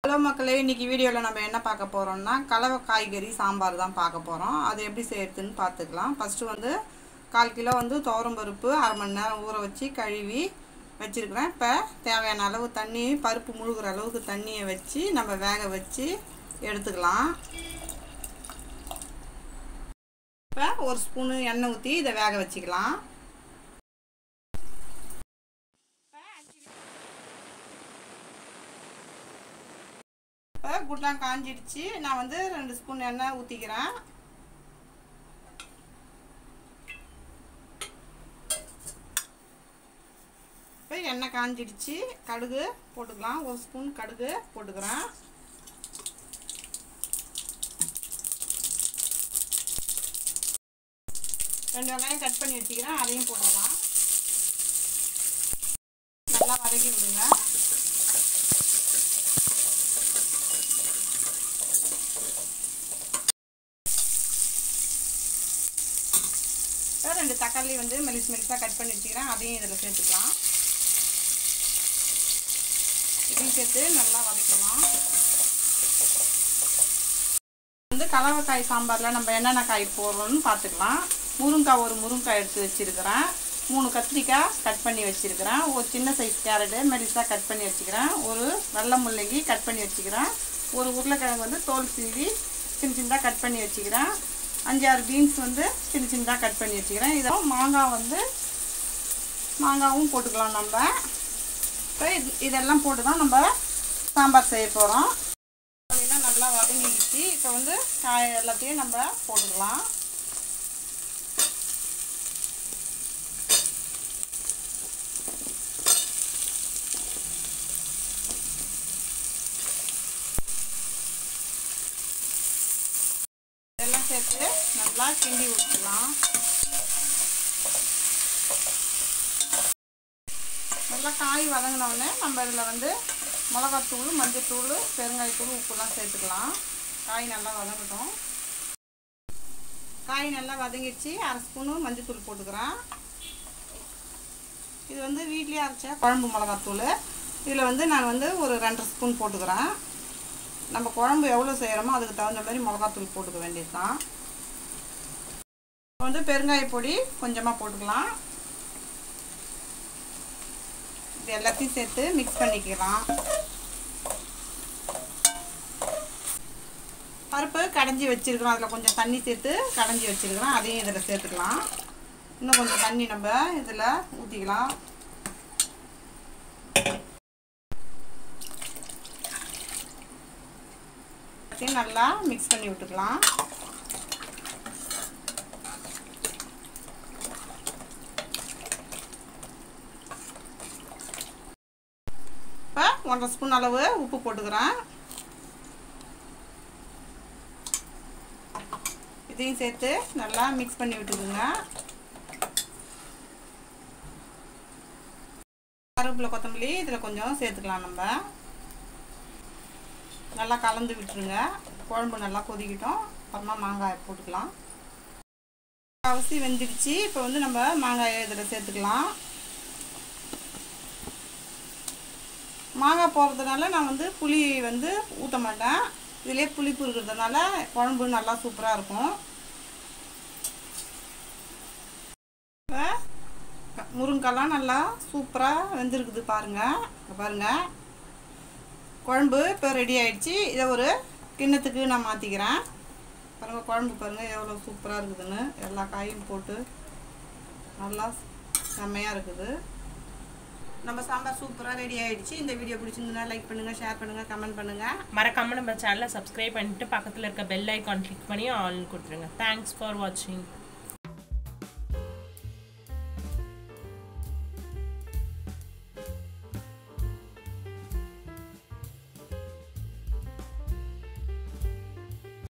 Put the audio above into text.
hello மக்களே இன்னைக்கு வீடியோவில் நம்ம என்ன பார்க்க போகிறோம்னா கலவை காய்கறி சாம்பார் தான் பார்க்க போகிறோம் அது எப்படி செய்யறதுன்னு பார்த்துக்கலாம் ஃபஸ்ட்டு வந்து கால் கிலோ வந்து துவரம்பருப்பு அரை மணி நேரம் ஊற வச்சு கழுவி வச்சுருக்கிறேன் இப்போ தேவையான அளவு தண்ணி பருப்பு முழுகிற அளவுக்கு தண்ணியை வச்சு நம்ம வேக வச்சு எடுத்துக்கலாம் இப்போ ஒரு ஸ்பூனு எண்ணெய் ஊற்றி இதை வேக வச்சுக்கலாம் இப்போ குட்லாம் காஞ்சிடுச்சு நான் வந்து ரெண்டு ஸ்பூன் எண்ணெய் ஊற்றிக்கிறேன் இப்போ எண்ணெய் காஞ்சிடுச்சு கடுகு போட்டுக்கலாம் ஒரு ஸ்பூன் கடுகு போட்டுக்கிறேன் ரெண்டு வெங்காயம் கட் பண்ணி வச்சுக்கிறேன் அதையும் போட்டுக்கலாம் நல்லா வதக்கி விடுங்க ரெண்டு தக்காளி வந்து மெலிஸ் மெலிஸாக கட் பண்ணி வச்சுக்கிறேன் அதையும் இதில் சேர்த்துக்கலாம் இதையும் சேர்த்து நல்லா வதக்கலாம் வந்து கலவைக்காய் சாம்பாரில் நம்ம என்னென்ன காய் போடுறோம்னு பார்த்துக்கலாம் முருங்காய் ஒரு முருங்காய் எடுத்து வச்சுருக்கிறேன் மூணு கத்திரிக்காய் கட் பண்ணி வச்சுருக்கிறேன் ஒரு சின்ன சைஸ் கேரட்டு மெலிஸாக கட் பண்ணி வச்சுக்கிறேன் ஒரு வெள்ளை முள்ளங்கி கட் பண்ணி வச்சுக்கிறேன் ஒரு உருளைக்கிழங்கு வந்து தோல் சீவி சின்ன சின்னதாக கட் பண்ணி வச்சுக்கிறேன் அஞ்சாறு பீன்ஸ் வந்து சின்ன சின்னதாக கட் பண்ணி வச்சுக்கிறேன் இதை மாங்காய் வந்து மாங்காவும் போட்டுக்கலாம் நம்ம இப்போ இது இதெல்லாம் போட்டு தான் நம்ம சாம்பார் செய்ய போகிறோம் அப்படின்னா நல்லா வதங்கிடுச்சு இப்போ வந்து காய் எல்லாத்தையும் நம்ம போட்டுக்கலாம் இதெல்லாம் சேர்த்து நல்லா கிண்டி விட்டுக்கலாம் நல்லா காய் வதங்கினோடனே நம்ம இதில் வந்து மிளகாத்தூள் மஞ்சத்தூள் பெருங்காயத்தூள் உப்புலாம் சேர்த்துக்கலாம் காய் நல்லா வதங்கட்டும் காய் நல்லா வதங்கிடுச்சு அரை ஸ்பூனு மஞ்சத்தூள் போட்டுக்கிறேன் இது வந்து வீட்லேயே அரைச்ச குழம்பு மிளகாத்தூள் இதில் வந்து நான் வந்து ஒரு ரெண்டரை ஸ்பூன் போட்டுக்கிறேன் நம்ம குழம்பு எவ்வளோ செய்கிறோமோ அதுக்கு தகுந்த மாதிரி மிளகாத்தூள் போட்டுக்க வேண்டியது தான் வந்து பெருங்காய பொடி கொஞ்சமாக போட்டுக்கலாம் இது எல்லாத்தையும் சேர்த்து மிக்ஸ் பண்ணிக்கலாம் பருப்பு கடைஞ்சி வச்சுருக்கிறோம் அதில் கொஞ்சம் தண்ணி சேர்த்து கடைஞ்சி வச்சுருக்கிறோம் அதையும் இதில் சேர்த்துக்கலாம் இன்னும் கொஞ்சம் தண்ணி நம்ம இதில் ஊற்றிக்கலாம் எல்லாத்தையும் நல்லா மிக்ஸ் பண்ணி விட்டுக்கலாம் இப்போ ஒன்றரை ஸ்பூன் அளவு உப்பு போட்டுக்கிறேன் இதையும் சேர்த்து நல்லா மிக்ஸ் பண்ணி விட்டுக்குங்க கருவேப்பிலை கொத்தமல்லி இதில் கொஞ்சம் சேர்த்துக்கலாம் நம்ம நல்லா கலந்து விட்டுருங்க குழம்பு நல்லா கொதிக்கட்டும் அப்புறமா மாங்காய் போட்டுக்கலாம் அரிசி வெந்துடுச்சு இப்போ வந்து நம்ம மாங்காயை இதில் சேர்த்துக்கலாம் மாங்காய் போடுறதுனால நான் வந்து புளி வந்து ஊற்ற மாட்டேன் இதிலே புளிப்பு இருக்கிறதுனால குழம்பு நல்லா சூப்பராக இருக்கும் முருங்கெல்லாம் நல்லா சூப்பராக வெந்திருக்குது பாருங்கள் பாருங்கள் குழம்பு இப்போ ரெடி ஆயிடுச்சு இதை ஒரு கிண்ணத்துக்கு நான் மாற்றிக்கிறேன் பாருங்கள் குழம்பு பாருங்கள் எவ்வளோ சூப்பராக இருக்குதுன்னு எல்லா காயும் போட்டு நல்லா செம்மையாக இருக்குது நம்ம சாம்பார் சூப்பராக ரெடி ஆயிடுச்சு இந்த வீடியோ பிடிச்சிருந்ததுன்னா லைக் பண்ணுங்கள் ஷேர் பண்ணுங்கள் கமெண்ட் பண்ணுங்கள் மறக்காம நம்ம சேனலை சப்ஸ்கிரைப் பண்ணிட்டு பக்கத்தில் இருக்க பெல் ஐக்கான் கிளிக் பண்ணி ஆல் கொடுத்துருங்க தேங்க்ஸ் ஃபார் வாட்சிங்